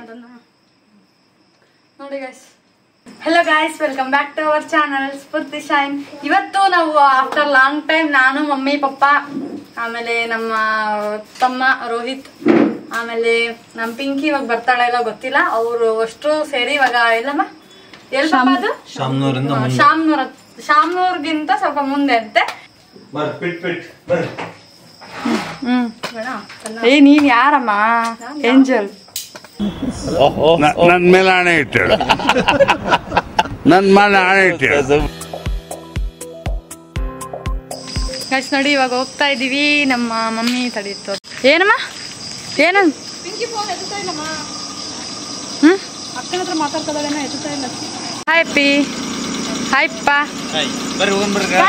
ಅದನ್ನ ನೋಡಿ guys hello guys welcome back to our channel Spoorthi shine ಇವತ್ತು ನಾವು ಆಫ್ಟರ್ ಲಾಂಗ್ ಟೈಮ್ ನಾನು ಮಮ್ಮಿ ಪಪ್ಪ ಆಮೇಲೆ ನಮ್ಮ ತಮ್ಮ ರೋಹಿತ್ ಆಮೇಲೆ ನಮ್ ಪಿಂಕಿ ಇವಾಗ ಬರ್ತಾಳೆ ಇಲ್ಲ ಗೊತ್ತಿಲ್ಲ ಅವರು ಅಷ್ಟು ಸೇರಿ ಇವಾಗ ಎಲ್ಲಮ್ಮ ಎಲ್ ಪಾಪ ಅದು ಶಾಮ್ನೂರಿಂದ ಹಾ, ಶಾಮ್ನೂರ್ ಹತ್- ಶಾಮ್ನೂರ್ಗಿಂತ ಸ್ವಲ್ಪ ಮುಂದೆ ಅಂತೆ ಬರ್ ಪಿಟ್ ಪಿಟ್ ಬರ್ ಹ್ಮ್ ಏ ನೀನ್ ಯಾರಮ್ಮ ಏಂಜಲ್ ನ- ನನ್ ಮೇಲೆ ಹಣೆ ಇಟ್ಟಳು ನನ್ ಮೇಲೆ ಹಣೆ ಇಟ್ಟಳು ಗೈಸ್ ನೋಡಿ ಇವಾಗ ಹೋಗ್ತಾ ಇದೀವಿ ನಮ್ಮ ಮಮ್ಮಿ ತಡೀತು ಏನಮ್ಮ ಏನು ಹ್ಮ್ ಅಕ್ಕನ ಹತ್ರ ಮಾತಾಡ್ಕೊಳ್ಳೋದೇನೋ ಎತ್ತುತ್ತಾ ಇಲ್ಲ ಹಾಯ್ ಅಪ್ಪಿ ಹಾಯ್ ಅಪ್ಪ ಬರ್ರಿ ಹೋಗನ್ ಬರ್ರಿ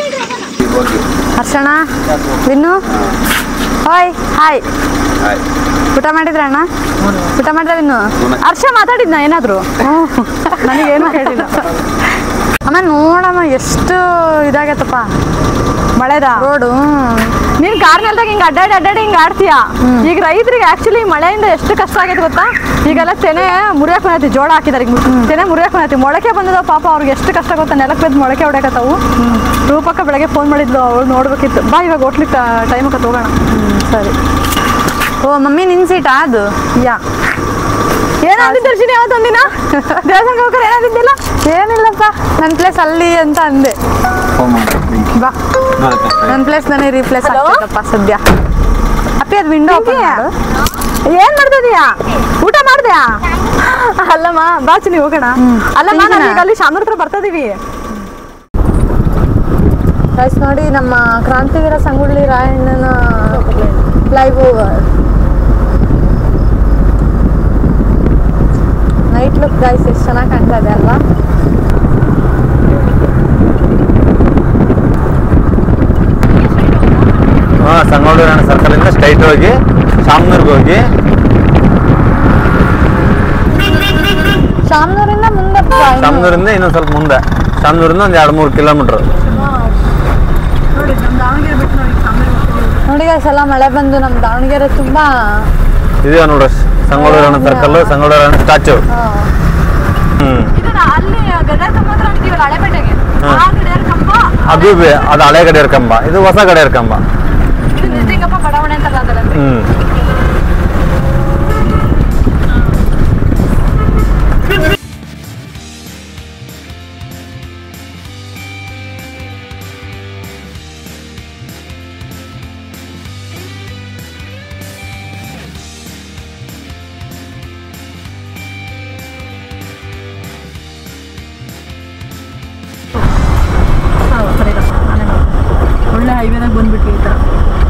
ಹರ್ಷಣ ವಿನ್ನು ಹಾಯ್ ಹಾಯ್ ಊಟ ಮಾಡಿದ್ರ ಅಣ್ಣ ಊಟ ಮಾಡಿದ್ರ ವಿನ್ನು ಹರ್ಷ ಮಾತಾಡಿದ್ನ ಏನಾದ್ರು ನನಗೇನು ಹೇಳಿಲ್ಲ ಅಮ್ಮ ನೋಡಮ್ಮ ಎಷ್ಟು ಇದಾಗತ್ತಪ್ಪ ಮಳೆದ ರೋಡು ನೀನ್ ಕಾರ್ನಲ್ದಾಗ ಹಿಂಗ ಅಡ್ಡಾಡಿ ಅಡ್ಡಾಡಿ ಹಿಂಗ ಆಡ್ತೀಯ ಈಗ ರೈತರಿಗೆ ಆಕ್ಚುಲಿ ಮಳೆಯಿಂದ ಎಷ್ಟು ಕಷ್ಟ ಆಗೈತೆ ಗೊತ್ತಾ ಈಗೆಲ್ಲ ತೆನೆ ಮುರಿಯಕ್ ಬಂದೈತಿ ಜೋಳ ಹಾಕಿದಾರೆ ಈಗ ತೆನೆ ಮುರಿಯಕ್ ಬಂದೈತಿ ಮೊಳಕೆ ಬಂದದ ಪಾಪ ಅವ್ರಿಗೆ ಎಷ್ಟು ಕಷ್ಟ ಗೊತ್ತಾ ನೆಲಕ್ಕೆ ಬಿದ್ದು ಮೊಳಕೆ ಹೊಡ್ಯಾಕತ್ತಾವು ರೂಪಕ್ಕ ಬೆಳಗ್ಗೆ ಫೋನ್ ಮಾಡಿದ್ಲು ಅವಳು ನೋಡ್ಬೇಕಿತ್ತು ಬಾ ಇವಾಗ ಹೋಟ್ಲಿಕ್ಕೆ ಟೈಮ್ ಆಕತ್ ಹೋಗೋಣ ಸರಿ ಓ ಮಮ್ಮಿ ನಿನ್ ಸೀಟಾ ಅದು ಯಾ ಏನಾದಿದ್ದು ದರ್ಶಿನಿ ಯಾವತ್ತೊಂದಿನ ದೇವಸ್ಥಾನಕ್ಕೆ ಹೋಗ್ರೆ ಏನಾದಿದ್ದಿಲ್ಲ ಏನಿಲ್ಲಪ್ಪ ನನ್ನ ಪ್ಲೇಸ್ ಅಲ್ಲಿ ಅಂತ ಅಂದೆ ಬಾ ನನ್ನ ಪ್ಲೇಸ್ ನನಗೆ ರೀಪ್ಲೇಸ್ ಆಗ್ತೈತಪ್ಪ ಸದ್ಯ ಅಪ್ಪಿ ಅದು ವಿಂಡೋ ಓಪನ್ ಮಾಡು ಏನ್ ಮಾಡ್ತಿದೀಯಾ ಊಟ ಮಾಡ್ದ್ಯಾ ಅಲ್ಲಮ್ಮ ಬಾ ಚಿನಿ ಹೋಗೋಣ ಅಲ್ಲಮ್ಮ ನಾವೀಗ ಅಲ್ಲಿ ಶಾಮೂರ್ ಹತ್ರ ಬರ್ತಿದೀವಿ ಗೈಸ್ ನೋಡಿ ನಮ್ಮ ಕ್ರಾಂತಿವೀರ ಸಂಗೊಳ್ಳಿ ರಾಯಣ್ಣನ flyover night look guys ಎಷ್ಟು ಚೆನ್ನಾಗಿ ಕಾಣ್ತಾ ಇದೆ ಅಲ್ವಾ ಹಾ ಸಂಗೊಳ್ಳಿ ರಾಣ ಸರ್ಕಲ್ ಇಂದ ಸ್ಟ್ರೈಟ್ ಹೋಗಿ ಶಾಮ್ನೂರ್ಗೆ ಹೋಗಿ ಶಾಮನೂರಿಂದ ಮುಂದೆ ಶಾಮ್ನೂರಿಂದ ಇನ್ನೊಂದ್ ಸ್ವಲ್ಪ ಮುಂದೆ ಶಾಮ್ನೂರಿಂದ ಒಂದ್ ಎರಡ್ ಮೂರು ಕಿಲೋಮೀಟರ್ ನೋಡಿ ಗೈಸ್ ಎಲ್ಲ ಮಳೆ ಬಂದು ನಮ್ಮ ದಾವಣಗೆರೆ ತುಂಬಾ ಇದೆ ನೋಡ್ರಿ ಸಂಗೊಳ್ಳಿ ರಾಣ ಸರ್ಕಲ್ ಸಂಗೊಳ್ಳಿ ರಾಣ ಸ್ಟ್ಯಾಚು ಹ್ಮ್ ಅಲ್ಲಿ ಗದಗ ಸಮುದ್ರ ಅಂತೀವಲ್ಲ ಹಳೆಪೇಟೆಗೆ ಹಾ. ಆ ಗಡಿಯಾರ ಕಂಬ ಅದು ಬೆ- ಅದು ಹಳೆ ಗಡಿಯಾರ ಕಂಬ ಇದು ಹೊಸ ಗಡಿಯಾರ ಕಂಬ ಇದು ನಿಜಲಿಂಗಪ್ಪ ಬಡಾವಣೆ ಅಂತಾರಲ್ಲ ಅದರಲ್ಲಿ ಹ್ಮ್ ಒಳ್ಳೆ ಹೈವೇದಾಗ ಬಂದ್ಬಿಟ್ವಿ ಈ ಥರ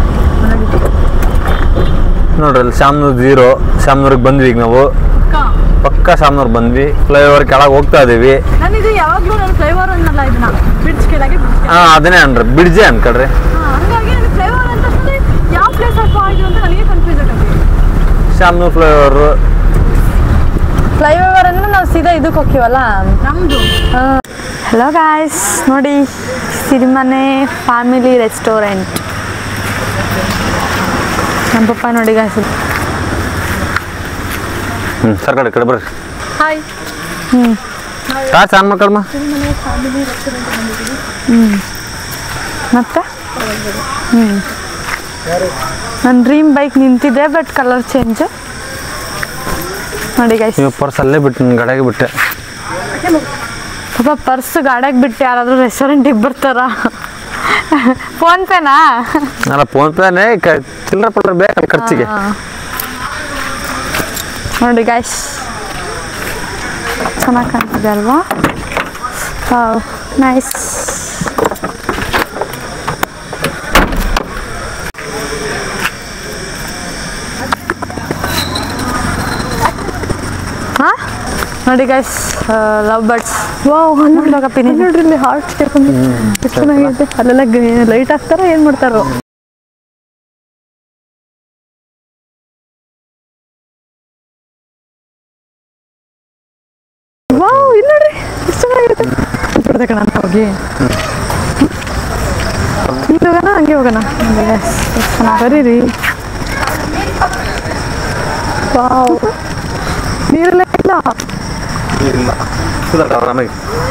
ನೋಡ್ರಿ ಅಲ್ಲಿ ಶಾಮ್ನೂರ್ ಜೀರೋ ಶಾಮ್ನೂರ್ಗೆ ಬಂದ್ವಿ ಈಗ ನಾವು ಪಕ್ಕ ಶಾಮ್ನೂರ್ ಬಂದ್ವಿ ಫ್ಲೈಓವರ್ ಕೆಳಗೆ ಹೋಗ್ತಾ ಇದೀವಿ ನಾನು ಇದು ಯಾವಾಗಲೂ ನಾನು ಫ್ಲೈಓವರ್ ಅನ್ನಲ್ಲ ಇದನ್ನ ಬ್ರಿಡ್ಜ್ ಕೆಳಗೆ bridge ಹಾ ಅದನ್ನೇ ಅನ್ರಿ ಬಿಡ್ಜೆ ಅನ್ಕಡ್ರಿ ಹಾ, ಹಂಗಾಗಿ ನನಗೆ ಫ್ಲೈಓವರ್ ಅಂತ ಅಷ್ಟೇ ಯಾವ ಪ್ಲೇಸ್ ಅಪ್ಪ ಇದು ಅಂತ ನನಗೆ ಕನ್ಫ್ಯೂಸ್ ಆಗುತ್ತೆ ಶಾಮ್ನೂರ್ ಫ್ಲೈಓವರ್ ಫ್ಲೈಓವರ್ ಅಂದ್ರೆ ನಾವು ಸೀದಾ ಇದಕ್ಕೆ ಹೋಗ್ತೀವಲ್ಲ ನಮ್ದು ಹಲೋ ಗಾಯ್ಸ್ ನೋಡಿ ಸಿರಿಮನೆ ಫ್ಯಾಮಿಲಿ ರೆಸ್ಟೋರೆಂಟ್ ನಮ್ಮ ಪಪ್ಪ ನೋಡಿ ಗಾಯ್ಸ್ ಹ್ಮ್ ಸರ್ಕಲ್ ಕಡೆ ಬರ್ರಿ ಹಾಯ್ ಟಾರ್ಚ್ ಆನ್ ಮಾಡ್ಕಳ್ಮ ಮತ್ತೆ ಹ್ಞೂ ನನ್ನ ಡ್ರೀಮ್ ಬೈಕ್ ನಿಂತಿದೆ ಬಟ್ ಕಲರ್ ಚೇಂಜ್ ನೋಡಿ ಗೈಸ್ ನೀವು ಪರ್ಸ್ ಅಲ್ಲೇ ಬಿಟ್ಟು ನನ್ನ ಗಡೆಗೆ ಬಿಟ್ಟೆ ಪಾಪ ಪರ್ಸ್ ಗಾಡ್ಯಾಗ ಬಿಟ್ಟು ಯಾರಾದರೂ ರೆಸ್ಟೋರೆಂಟಿಗೆ ಬರ್ತಾರ ಫೋನ್ ಪೇನಾ ಅಲ್ಲ ಫೋನ್ ಪೇನೇ ಚಿಲ್ಲರೆ ಪಲ್ಲರೆ ಬೇಕಲ್ಲ ಖರ್ಚಿಗೆ ನೋಡಿ ಗೈಸ್ ಚೆನ್ನಾಗಿ ಕಾಣ್ತಿದೆ ಅಲ್ವಾ ನೈಸ್ ಹಾ ನೋಡಿ ಗೈಸ್ ಲವ್ ಬರ್ಡ್ಸ್ ವಾವ್ ನೋಡ್ಬೇಕಪ್ಪ ನೋಡ್ರಿ ಇಲ್ಲಿ ಹಾರ್ಟ್ ಸೇರ್ಕೊಂಡು ಎಷ್ಟು ಚೆನ್ನಾಗಿದೆ ಅಲ್ಲೆಲ್ಲ ಲೈಟ್ ಹಾಕ್ತಾರ ಏನ್ ಮಾಡ್ತಾರೋ ವಾವ್ ಇಲ್ಲಿ ನೋಡ್ರಿ ಎಷ್ಟು ಚೆನ್ನಾಗಿರುತ್ತೆ ಬಿಡ್ದೆ ಕಣ ಅಂತ ಹೋಗಿ ಹಿಂಗೆ ಹೋಗೋಣ ಹಂಗೆ ಹೋಗೋಣ Yes, ಎಷ್ಟ್ ಚೆನ್ನಾಗಿ ಬರೀರಿ ವಾವ್ ನೀರೆಲ್ಲ ಇಲ್ಲ ಇಲ್ಲ ಸುಧಾರ ಆರಾಮಾಗಿ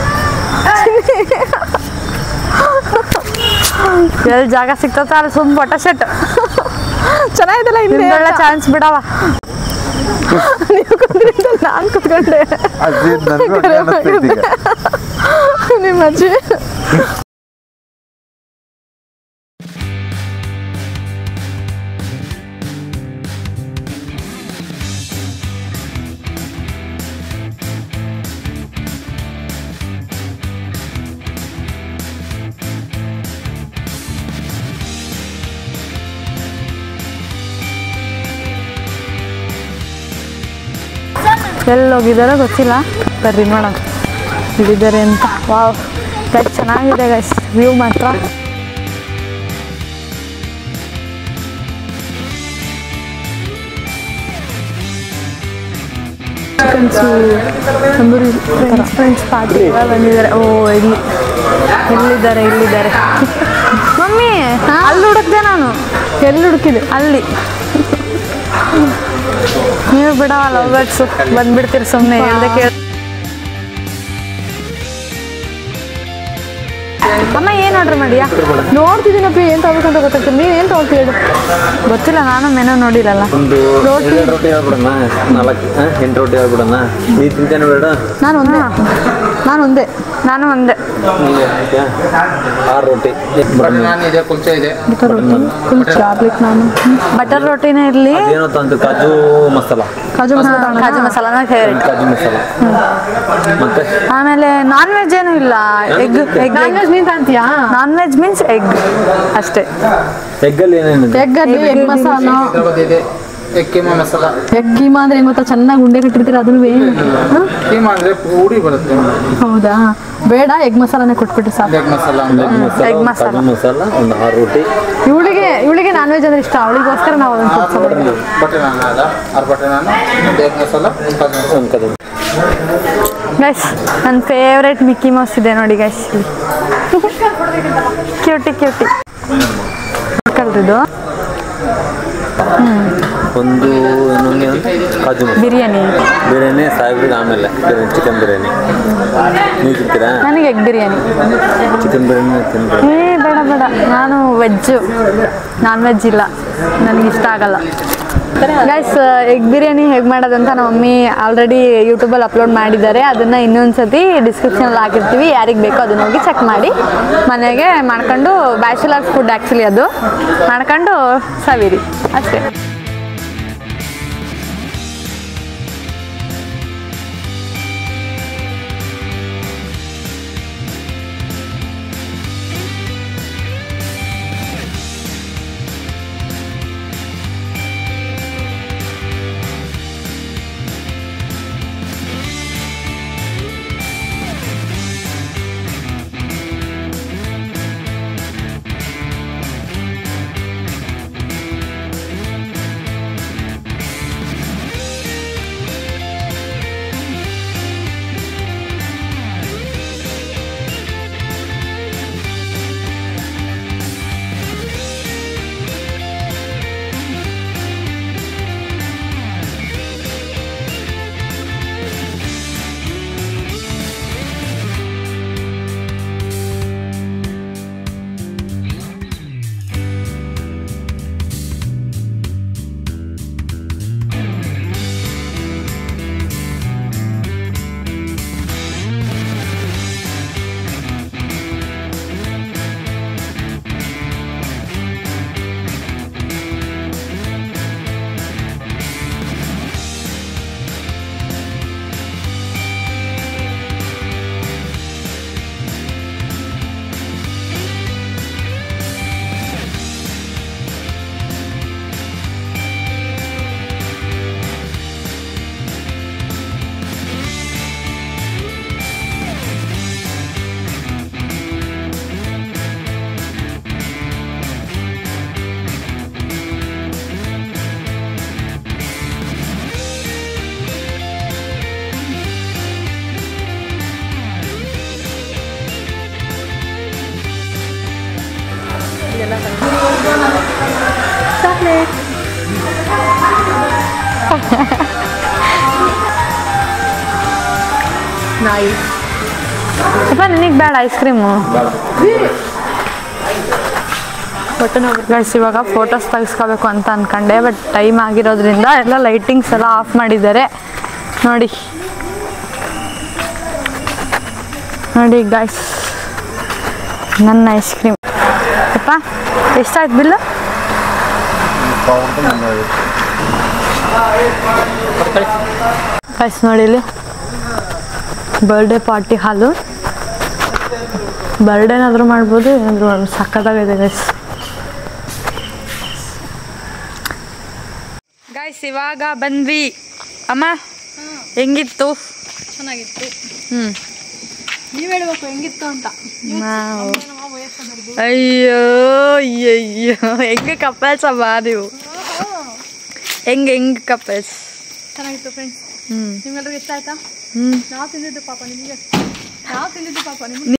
ಎಲ್ಲಿ ಜಾಗ ಸಿಗ್ತದ ಅಲ್ಲಿ ಸುಮ್ ಫೋಟೋ ಶೆಟ್ ಚೆನ್ನಾಗಿದೆಲ್ಲ ಹಿಂದೆ ನಿಮ್ದೊಳ್ಳೆ ಚಾನ್ಸ್ ಬಿಡವ ನೀವು ಕುಂದ್ರಿಂದ ನಾನು ಕುತ್ಕೊಂಡೆ ನಿಮ್ಮ ಅಜ್ಜಿ ಎಲ್ಲಿ ಹೋಗಿದಾರೋ ಗೊತ್ತಿಲ್ಲ ಬರ್ರಿ ನೋಡೋಣ ಇಲ್ಲಿದ್ದಾರೆ ಅಂತ ವಾವ್ ಗೈಸ್ ಚೆನ್ನಾಗಿದೆ ಗೈಸ್ ವ್ಯೂ ಮಾತ್ರ chickens tandoori friends friends party ಎಲ್ಲ ಬಂದಿದ್ದಾರೆ ಓ ಇಲ್ಲಿ ಎಲ್ಲಿದ್ದಾರೆ ಇಲ್ಲಿದ್ದಾರೆ ಮಮ್ಮಿ ಅಲ್ಲಿ ಹುಡುಕ್ದೆ ನಾನು ಎಲ್ಲಿ ಹುಡುಕಿದೆ ಅಲ್ಲಿ ನೀವು ಬಿಡವ ಲವ್ ಬರ್ಡ್ಸು ಬಂದ್ಬಿಡ್ತೀರಿ ಸುಮ್ಮನೆ ಹೇಳ್ದೆ ಕೇಳ ಅಮ್ಮ ಏನು ಆರ್ಡ್ರ್ ಮಾಡಿಯಾ ನೋಡ್ತಿದ್ದೀನಪ್ಪ ಏನ್ ತಗೋಬೇಕಂತ ಗೊತ್ತಾಗ್ತಿಲ್ಲ ನೀನ್ ಏನ್ ತಗೋತಿ ಹೇಳು ಗೊತ್ತಿಲ್ಲ ನಾನು ಮೆನು ನೋಡಿಲ್ಲಲ್ಲ ಒಂದು ಎರಡು ರೋಟಿ ಹೇಳ್ಬಿಡಣ ನಾಲ್ಕು ಹಾಂ ಎಂಟು ರೋಟಿ ಹೇಳ್ಬಿಡಣ ನೀ ತಿಂತೇನೆ ಬೇಡ ನಾನು ಒಂದೇ ನಾನು ಒಂದೇ ನಾನು ಒಂದೇ ಆರು ರೋಟಿ ನಾನ್ ಇದೆ ಕುಲ್ಚೆ ಇದೆ ಫುಲ್ ಚಾರ್ಲಿಕ್ ನಾನು ಬಟರ್ ರೋಟಿನೇ ಇರಲಿ ಏನೋ ತಂತು ಕಾಜು ಮಸಾಲ ಕಾಜು ಮಸಾಲ ಕಾಜು ಮಸಾಲಾನ ಫೇವ್ರೇಟ್ ಕಾಜು ಮಸಾಲ ಮತ್ತೆ ಆಮೇಲೆ ನಾನ್ ವೆಜ್ ಏನೂ ಇಲ್ಲ ಎಗ್ ಎಗ್ ನಾನ್ ವೆಜ್ ನೀನ್ ತಾಂತೀಯಾ ನಾನ್ ವೆಜ್ ಮೀನ್ಸ್ ಎಗ್ ಅಷ್ಟೇ ಎಗ್ಗಲ್ಲಿ ಏನೇನಿದೆ ಎಗ್ ಅಲ್ಲಿ ಎಗ್ ಮಸಾಲ ಹೈದ್ರಾಬಾದ್ ಇದೆ ಎಗ್ ಕೀಮಾ ಮಸಾಲ ಎಗ್ ಕೀಮಾ ಅಂದ್ರೆ ಹೆಂಗ್ ಗೊತ್ತಾ ಚೆನ್ನಾಗಿ ಉಂಡೆ ಕಟ್ಟಿರ್ತೀರ ಅದನ್ನು ಕೀಮಾ ಅಂದ್ರೆ ಪುಡಿ ಬರುತ್ತೆ ಹೌದಾ ಬೇಡ ಎಗ್ ಮಸಾಲಾನೇ ಕೊಟ್ಬಿಟ್ರೆ ಸಾಕು ಎಗ್ ಮಸಾಲ ಅಂತ ಎಗ್ ಮಸಾಲ ಎಗ್ ಒಂದು ಮಸಾಲ. ಕಾಜು ಮಸಾಲ ಒಂದು ಆರು ರೋಟಿ ಇವಳಿಗೆ ಇವಳಿಗೆ ನಾನ್ ವೆಜ್ ಅಂದ್ರೆ ಇಷ್ಟ ಅವಳಿಗೋಸ್ಕರ ನಾವು ಅದನ್ನ ಕೊಡ್ಸೋದು ಬಟರ್ ನಾನ್ ಅದ ಆರು ಬಟರ್ ನಾನ್ ಒಂದು ಎಗ್ ಮಸಾಲ ಕಾಜು ಮಸಾಲ ಒಂದು ಕಾಜು ಗೈಸ್ ನನ್ನ ಫೇವ್ರೇಟ್ ಮಿಕ್ಕಿ ಮೌಸ್ ಇದೆ ನೋಡಿ ಗೈಸ್ ಕ್ಯೂಟಿ ಕ್ಯೂಟಿ ಕಲ್ತಿದ್ದು ಒಂದು ಇನ್ನೊಂದು ಏನು? ಕಾಜು ಮಸಾಲ ಬಿರಿಯಾನಿ ಬಿರಿಯಾನಿ ಸಾಹೇಬ್ರಿಗೆ ಆಮೇಲೆ ಚಿಕನ್ ಬಿರಿಯಾನಿ ನೀವು ತಿಂತೀರಾ ನನಗೆ ಎಗ್ ಬಿರಿಯಾನಿ ಚಿಕನ್ ಬಿರಿಯಾನಿ ತಿಂತೀರಾ ಏ ಬೇಡ ಬೇಡ ನಾನು ವೆಜ್ಜು ನಾನ್ ವೆಜ್ ಇಲ್ಲ ನನಗೆ ಇಷ್ಟ ಆಗಲ್ಲ ಗೈಸ್ ಎಗ್ ಬಿರಿಯಾನಿ ಹೇಗೆ ಮಾಡೋದಂತ ನಮ್ಮ ಮಮ್ಮಿ ಆಲ್ರೆಡಿ ಯೂಟ್ಯೂಬಲ್ಲಿ ಅಪ್ಲೋಡ್ ಮಾಡಿದ್ದಾರೆ ಅದನ್ನು ಇನ್ನೊಂದು ಸತಿ ಡಿಸ್ಕ್ರಿಪ್ಷನಲ್ಲಿ ಹಾಕಿರ್ತೀವಿ ಯಾರಿಗೆ ಬೇಕೋ ಅದನ್ನ ಹೋಗಿ ಚೆಕ್ ಮಾಡಿ ಮನೆಗೆ ಮಾಡ್ಕೊಂಡು ಬ್ಯಾಚುಲರ್ಸ್ ಫುಡ್ ಆ್ಯಕ್ಚುಲಿ ಅದು ಮಾಡ್ಕೊಂಡು ಸವಿರಿ ಅಷ್ಟೇ ನಾಯಿ ಅಪ್ಪ ನಿನಗೆ ಬೇಡ ಐಸ್ ಕ್ರೀಮು ಗೈಸ್ ಇವಾಗ ಫೋಟೋಸ್ ತೆಗಿಸ್ಕೋಬೇಕು ಅಂತ ಅನ್ಕೊಂಡೆ ಬಟ್ ಟೈಮ್ ಆಗಿರೋದ್ರಿಂದ ಎಲ್ಲ ಲೈಟಿಂಗ್ಸ್ ಎಲ್ಲ ಆಫ್ ಮಾಡಿದ್ದಾರೆ ನೋಡಿ ನೋಡಿ ಗಾಯ್ಸ್ ನನ್ನ ಐಸ್ ಕ್ರೀಮ್ ಅಪ್ಪ ಎಷ್ಟಾಯ್ತು ಬಿಲ್ಲು ಗೈಸ್ ನೋಡಿ ಇಲ್ಲಿ ಬರ್ಡೇ ಪಾರ್ಟಿ ಹಾಲು ಬರ್ಡೇನಾದರೂ ಮಾಡ್ಬೋದು ಏನಾದರೂ ಒಂದು ಸಕ್ಕತ್ತಾಗಿದೆ ಗೈಸ್ ಗೈಸ್ ಇವಾಗ ಬಂದ್ವಿ ಅಮ್ಮ ಹೆಂಗಿತ್ತು ಚೆನ್ನಾಗಿತ್ತು ಹ್ಞೂ ನೀವ್ ಹೇಳ್ಬೇಕು ಹೆಂಗಿತ್ತು ಅಂತ ನಾವು ಅಯ್ಯೋ ಅಯ್ಯಯ್ಯೋ ಹೆಂಗೆ ಕಪಲ್ಸ್ ಅಮ್ಮ ನೀವು ಹೆಂಗೆ ಹೆಂಗೆ ಕಪಲ್ಸ್ ಚೆನ್ನಾಗಿತ್ತು ಫ್ರೆಂಡ್ಸ್ ಹ್ಞೂ ನಿಮ್ಗೆಲ್ರಿಗೂ ಇಷ್ಟ ಆಯ್ತಾ ಹ್ಞೂ ನಾವು ತಿಂದಿದ್ದು ಪಾಪ ನಿಮಗೆ ನಾವು ತಿಂದಿದ್ದು ಪಾಪ ನಿಮ್ಗೆ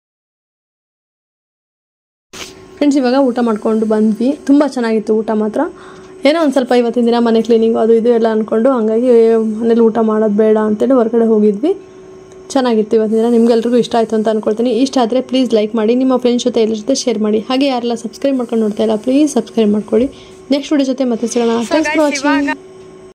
ಫ್ರೆಂಡ್ಸ್ ಇವಾಗ ಊಟ ಮಾಡ್ಕೊಂಡು ಬಂದ್ವಿ ತುಂಬ ಚೆನ್ನಾಗಿತ್ತು ಊಟ ಮಾತ್ರ ಏನೋ ಒಂದು ಸ್ವಲ್ಪ ಇವತ್ತಿನ ದಿನ ಮನೆ ಕ್ಲೀನಿಂಗು ಅದು ಇದು ಎಲ್ಲ ಅಂದ್ಕೊಂಡು ಹಂಗಾಗಿ ಮನೇಲಿ ಊಟ ಮಾಡೋದು ಬೇಡ ಅಂತೇಳಿ ಹೊರಗಡೆ ಹೋಗಿದ್ವಿ ಚೆನ್ನಾಗಿತ್ತು ಇವತ್ತಿನ ದಿನ ನಿಮ್ಗೆಲ್ರಿಗೂ ಇಷ್ಟ ಆಯಿತು ಅಂತ ಅನ್ಕೊಳ್ತೀನಿ ಇಷ್ಟ ಆದರೆ ಪ್ಲೀಸ್ ಲೈಕ್ ಮಾಡಿ ನಿಮ್ಮ ಫ್ರೆಂಡ್ಸ್ ಜೊತೆ ಎಲ್ಲರ ಜೊತೆ ಶೇರ್ ಮಾಡಿ ಹಾಗೆ ಯಾರೆಲ್ಲ ಸಬ್ಸ್ಕ್ರೈಬ್ ಮಾಡ್ಕೊಂಡು ನೋಡ್ತಾ ಇಲ್ಲ ಪ್ಲೀಸ್ ಸಬ್ಸ್ಕ್ರೈಬ್ ಮಾಡ್ಕೊಳ್ಳಿ ನೆಕ್ಸ್ಟ್ ವಿಡಿಯೋ ಜೊತೆ ಮತ್ತೆ ಸಿಗೋಣ ಥ್ಯಾಂಕ್ಸ್ ಫಾರ್ ವಾಚಿಂಗ್